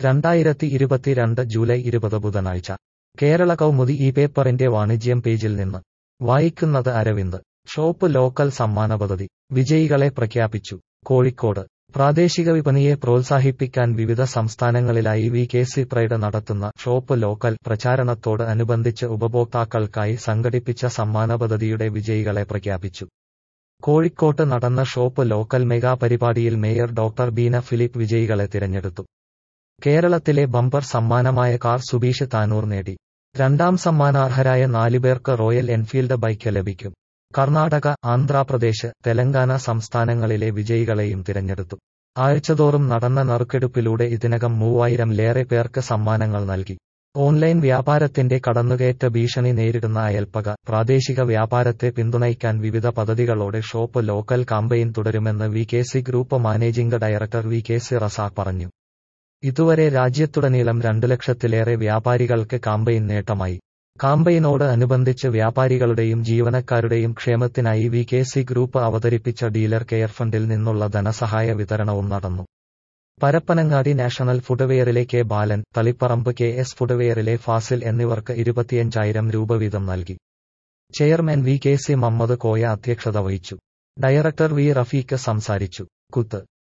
രണ്ടായിരത്തി ഇരുപത്തിരണ്ട് ജൂലൈ ഇരുപത് ബുധനാഴ്ച കേരള കൗമുദി ഈ പേപ്പറിന്റെ വാണിജ്യം പേജിൽ നിന്ന് വായിക്കുന്നത് അരവിന്ദ് ഷോപ്പ് ലോക്കൽ സമ്മാന പദ്ധതി വിജയികളെ പ്രഖ്യാപിച്ചു കോഴിക്കോട് പ്രാദേശിക വിപണിയെ പ്രോത്സാഹിപ്പിക്കാൻ വിവിധ സംസ്ഥാനങ്ങളിലായി വി കെ സി പ്രൈഡ് നടത്തുന്ന ഷോപ്പ് ലോക്കൽ പ്രചാരണത്തോട് അനുബന്ധിച്ച് ഉപഭോക്താക്കൾക്കായി സംഘടിപ്പിച്ച സമ്മാന പദ്ധതിയുടെ വിജയികളെ പ്രഖ്യാപിച്ചു കോഴിക്കോട്ട് നടന്ന ഷോപ്പ് ലോക്കൽ മെഗാ പരിപാടിയിൽ മേയർ ഡോക്ടർ ബീന ഫിലിപ്പ് വിജയികളെ തിരഞ്ഞെടുത്തു കേരളത്തിലെ ബമ്പർ സമ്മാനമായ കാർ സുബീഷ് താനൂർ നേടി രണ്ടാം സമ്മാനാർഹരായ നാലുപേർക്ക് റോയൽ എൻഫീൽഡ് ബൈക്ക് ലഭിക്കും കർണാടക ആന്ധ്രാപ്രദേശ് തെലങ്കാന സംസ്ഥാനങ്ങളിലെ വിജയികളെയും തിരഞ്ഞെടുത്തു ആഴ്ചതോറും നടന്ന നറുക്കെടുപ്പിലൂടെ ഇതിനകം മൂവായിരം ലേറെ പേർക്ക് സമ്മാനങ്ങൾ നൽകി ഓൺലൈൻ വ്യാപാരത്തിന്റെ കടന്നുകയറ്റ ഭീഷണി നേരിടുന്ന അയൽപ്പക പ്രാദേശിക വ്യാപാരത്തെ പിന്തുണയ്ക്കാൻ വിവിധ പദ്ധതികളോടെ ഷോപ്പ് ലോക്കൽ കാമ്പയിൻ തുടരുമെന്ന് V K C group managing director V K C Razak പറഞ്ഞു ഇതുവരെ രാജ്യത്തുടനീളം രണ്ടു ലക്ഷത്തിലേറെ വ്യാപാരികൾക്ക് കാമ്പയിൻ നേട്ടമായി കാമ്പയിനോട് അനുബന്ധിച്ച് വ്യാപാരികളുടെയും ജീവനക്കാരുടെയും ക്ഷേമത്തിനായി വി കെ സി ഗ്രൂപ്പ് അവതരിപ്പിച്ച ഡീലർ കെയർ ഫണ്ടിൽ നിന്നുള്ള ധനസഹായ വിതരണവും നടന്നു പരപ്പനങ്ങാടി നാഷണൽ ഫുഡ്വെയറിലെ K Balan Taliparamba K S ഫുഡ്വെയറിലെ ഫാസിൽ എന്നിവർക്ക് ഇരുപത്തിയഞ്ചായിരം രൂപ വീതം നൽകി chairman V K C Mammad Koya അധ്യക്ഷത വഹിച്ചു ഡയറക്ടർ വി റഫീഖ് സംസാരിച്ചു കുത്ത്